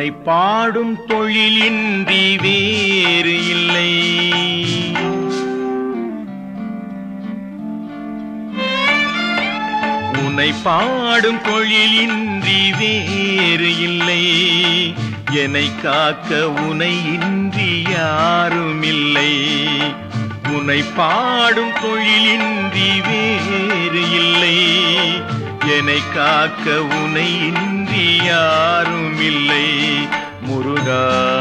உனை பாடும் தொழிலின்றி வேறு இல்லை உன்னை பாடும் தொழிலின்றி வேறு இல்லை என்னை காக்க உனை இன்றி யாரும் இல்லை உன்னை பாடும் தொழிலின்றி வேறு இல்லை என்னை காக்க உனை இன்றி யாரும் இல்லை முருகா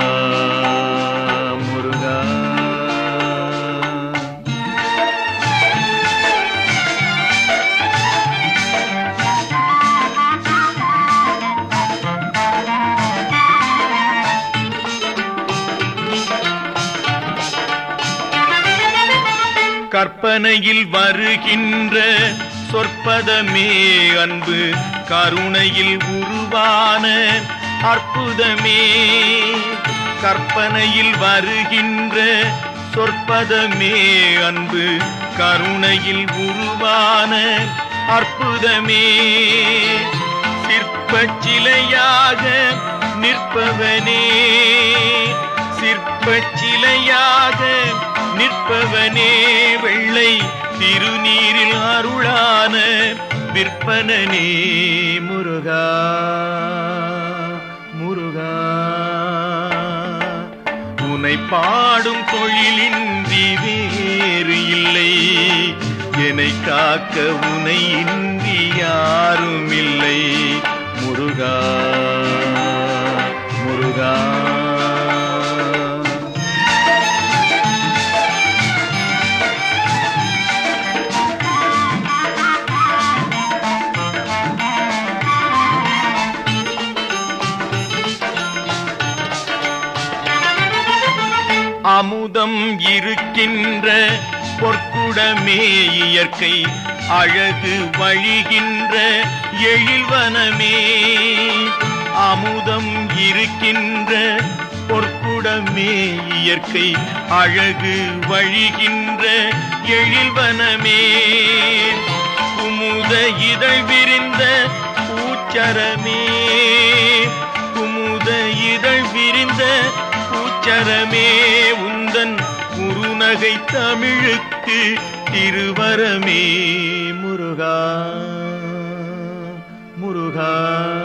முருகா கற்பனையில் வருகின்ற சொற்பதமே அன்பு கருணையில் உருவான அற்புதமே கற்பனையில் வருகின்ற சொற்பதமே அன்பு கருணையில் உருவான அற்புதமே சிற்பச் சிலையாக நிற்பவனே சிற்பச் சிலையாக நிற்பவனே வெள்ளை திருநீரில் அருளான விற்பனனே முருகா முருகா உனை பாடும் தொழிலின்றி வேறு இல்லை என்னை காக்க உனை இன்றி யாரும் இல்லை முருகா முருகா அமுதம் இருக்கின்ற பொற்குடமே இயற்கை அழகு வழிகின்ற எழில்வனமே அமுதம் இருக்கின்ற பொற்குடமே இயற்கை அழகு வழிகின்ற எழில்வனமே குமுத இதழ் விரிந்த பூச்சரமே குமுத இதழ் விரிந்த பூச்சரமே உந்தன் குறுநகை தமிழுக்கு திருவரமே முருகா முருகா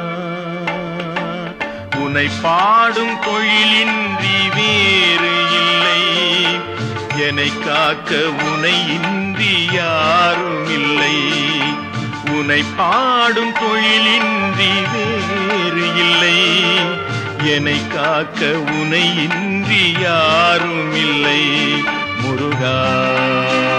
உனை பாடும் தொழிலின்றி வேறு இல்லை என்னை காக்க உனை இன்றி யாரும் இல்லை உனை பாடும் தொழிலின்றி வேறு இல்லை என்னை காக்க உனை இன்றி யாரும் இல்லை முருகா